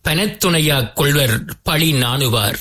பனத்துணையாக் கொள்வர் பழி நாணுவார்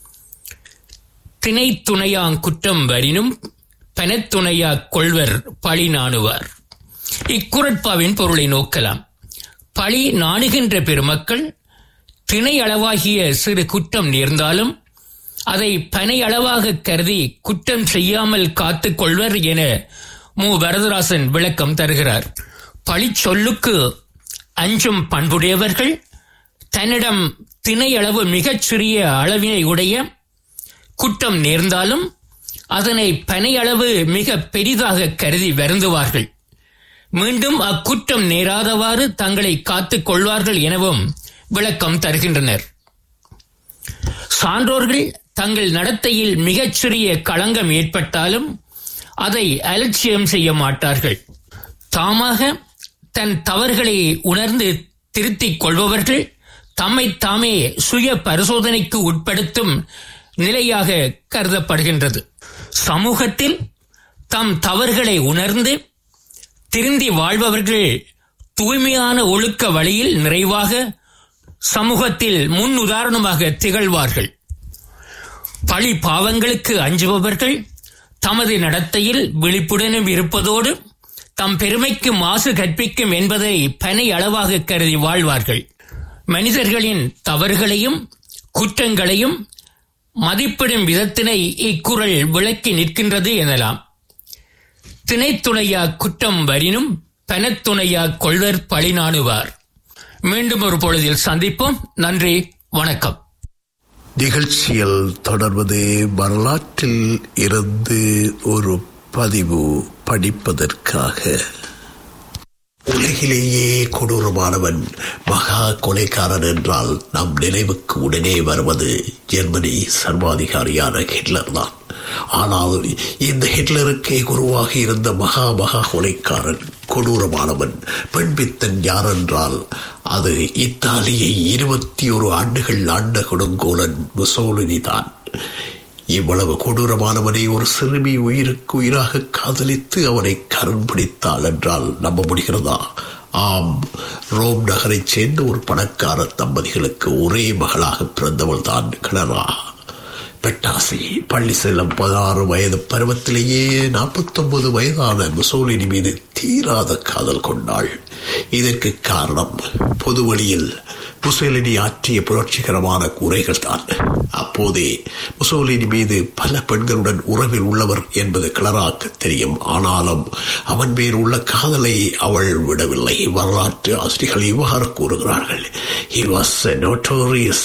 திணை துணையாங் குற்றம் வரினும் பனத்துணையாக் கொள்வர் பழி நாணுவார் இக்குரட்பாவின் பொருளை நோக்கலாம் பழி நாணுகின்ற பெருமக்கள் திணை அளவாகிய சிறு குற்றம் நேர்ந்தாலும் அதை பனை அளவாக கருதி குற்றம் செய்யாமல் காத்துக் கொள்வர் என மு வரதராசன் விளக்கம் தருகிறார் பழிச்சொல்லுக்கு அஞ்சும் பண்புடையவர்கள் தன்னிடம் திணை அளவு மிகச் சிறிய அளவினை உடைய குற்றம் நேர்ந்தாலும் அதனை பனை அளவு மிக பெரிதாக கருதி வருந்துவார்கள் மீண்டும் அக்குற்றம் நேராதவாறு தங்களை காத்துக் கொள்வார்கள் எனவும் விளக்கம் தருகின்றனர் சான்றோர்கள் தங்கள் நடத்தையில் மிகச்சிறிய களங்கம் ஏற்பட்டாலும் அதை அலட்சியம் செய்ய மாட்டார்கள் தாமாக தன் தவறுகளை உணர்ந்து திருத்திக் கொள்பவர்கள் தம்மை தாமே சுய பரிசோதனைக்கு உட்படுத்தும் நிலையாக கருதப்படுகின்றது சமூகத்தில் தம் தவறுகளை உணர்ந்து திருந்தி வாழ்பவர்கள் தூய்மையான ஒழுக்க வழியில் நிறைவாக சமூகத்தில் முன் உதாரணமாக திகழ்வார்கள் பழி பாவங்களுக்கு அஞ்சுபவர்கள் தமது நடத்தையில் விழிப்புடனும் இருப்பதோடு தம் பெருமைக்கு மாசு கற்பிக்கும் என்பதை பனை அளவாக கருதி வாழ்வார்கள் மனிதர்களின் தவறுகளையும் குற்றங்களையும் மதிப்பிடும் விதத்தினை இக்குறள் விளக்கி நிற்கின்றது எனலாம் திணைத்துணையா குற்றம் வரினும் பனத்துணையா கொள்வர் பழி நாணுவார் மீண்டும் ஒரு பொழுதில் சந்திப்போம் நன்றி வணக்கம் நிகழ்ச்சியில் தொடர்வது வரலாற்றில் இருந்து ஒரு பதிவு படிப்பதற்காக உலகிலேயே கொடூரமானவன் மகா கொலைக்காரன் என்றால் நம் நினைவுக்கு உடனே வருவது ஜெர்மனி சர்வாதிகாரியான ஹிட்லர் தான் ஆனால் இந்த ஹிட்லருக்கே குருவாக இருந்த மகா மகா கொலைக்காரன் கொடூரமானவன் பெண்பித்தன் யாரென்றால் அது இத்தாலியை இருபத்தி ஒரு ஆண்டுகள் ஆண்ட கொடுங்கோலன் முசோலினி தான் இவ்வளவு கொடூரமானவனை ஒரு சிறுமி உயிருக்கு உயிராக காதலித்து அவனை கரண் பிடித்தாள் என்றால் நம்ப முடிகிறதா ஆம் ரோம் நகரைச் சேர்ந்த ஒரு பணக்கார தம்பதிகளுக்கு ஒரே மகளாக பிறந்தவள் தான் கிளரா பெட்டாசி பள்ளி செல்லும் பதினாறு வயது பருவத்திலேயே நாற்பத்தொன்பது வயதான முசோலினி மீது தீராத காதல் கொண்டாள் இதற்கு காரணம் பொது வழியில் முசோலினி ஆற்றிய புரட்சிகரமான கூரைகள் தான் அப்போதே முசோலினி மீது பல பெண்களுடன் உறவில் உள்ளவர் என்பது கிளராக்கு தெரியும் ஆனாலும் அவன் மேல் உள்ள காதலை அவள் விடவில்லை வரலாற்று ஆசிரியர்கள் இவ்வாறு கூறுகிறார்கள் he was a notorious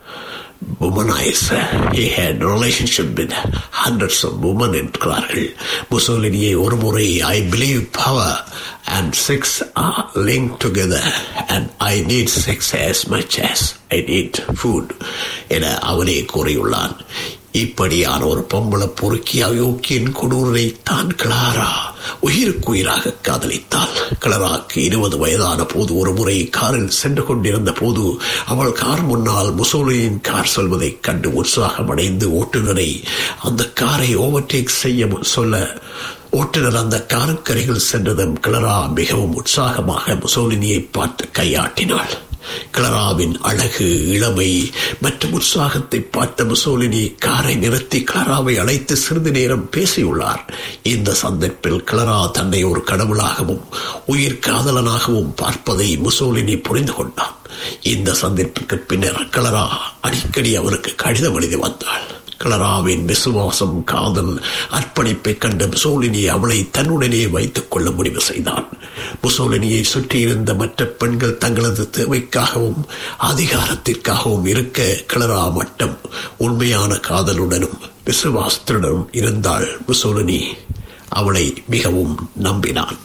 womanizer. He had relationship with hundreds of women என்கிறார்கள் முசோலினியை ஒரு முறை I believe power and sex are link together and I need sex as much as I need food என அவனே கூறியுள்ளான் இப்படியான ஒரு பொம்பளை பொறுக்கி அயோக்கியின் கொடூரை தான் கிளாரா உயிருக்கு உயிராக காதலித்தாள் கிளராக்கு இருபது வயதான போது ஒரு முறை காரில் சென்று கொண்டிருந்த போது அவள் கார் முன்னால் முசோலியின் கார் செல்வதைக் கண்டு உற்சாகமடைந்து ஓட்டுநரை அந்த காரை ஓவர்டேக் செய்ய சொல்ல ஓட்டுநர் அந்த காருக்கரையில் சென்றதும் கிளரா மிகவும் உற்சாகமாக முசோலினியை பார்த்து கையாட்டினாள் கிளராவின் அழகு இளமை மற்றும் உற்சாகத்தை பார்த்த முசோலினி காரை நிறுத்தி கிளராவை அழைத்து சிறிது நேரம் பேசியுள்ளார் இந்த சந்தர்ப்பில் கிளரா தன்னை ஒரு கடவுளாகவும் உயிர் காதலனாகவும் பார்ப்பதை முசோலினி புரிந்து கொண்டான் இந்த சந்திப்பிற்கு பின்னர் கிளரா அடிக்கடி அவருக்கு கடிதம் எழுதி வந்தாள் கிளராவின் விசுவாசம் காதல் அர்ப்பணிப்பை கண்ட முசோலினி அவளை தன்னுடனே வைத்துக் கொள்ள முடிவு செய்தான் முசோலினியை சுற்றியிருந்த மற்ற பெண்கள் தங்களது தேவைக்காகவும் அதிகாரத்திற்காகவும் இருக்க கிளரா மட்டும் உண்மையான காதலுடனும் விசுவாசத்துடனும் இருந்தாள் முசோலினி அவளை மிகவும் நம்பினான்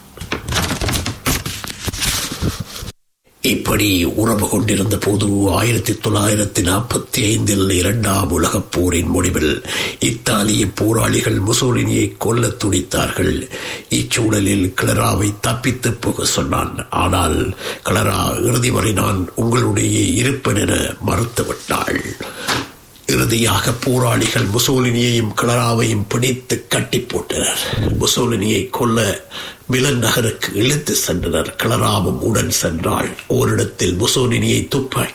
இப்படி உறவு கொண்டிருந்த போது ஆயிரத்தி தொள்ளாயிரத்தி நாற்பத்தி ஐந்தில் இரண்டாம் உலகப் போரின் முடிவில் இத்தாலிய போராளிகள் முசோலினியை கொல்ல துடித்தார்கள் இச்சூழலில் கிளராவை தப்பித்து போக சொன்னான் ஆனால் கிளரா இறுதி வரை நான் உங்களுடைய இருப்பேன் என மறுத்துவிட்டாள் இறுதியாக போராளிகள் முசோலினியையும் கிளராவையும் பிடித்து கட்டி போட்டனர் முசோலினியை கொல்ல மிலன் நகருக்கு இழுத்து சென்றனர் கிளராவும் உடன் சென்றாள் ஓரிடத்தில் முசோலினியை துப்பாக்கி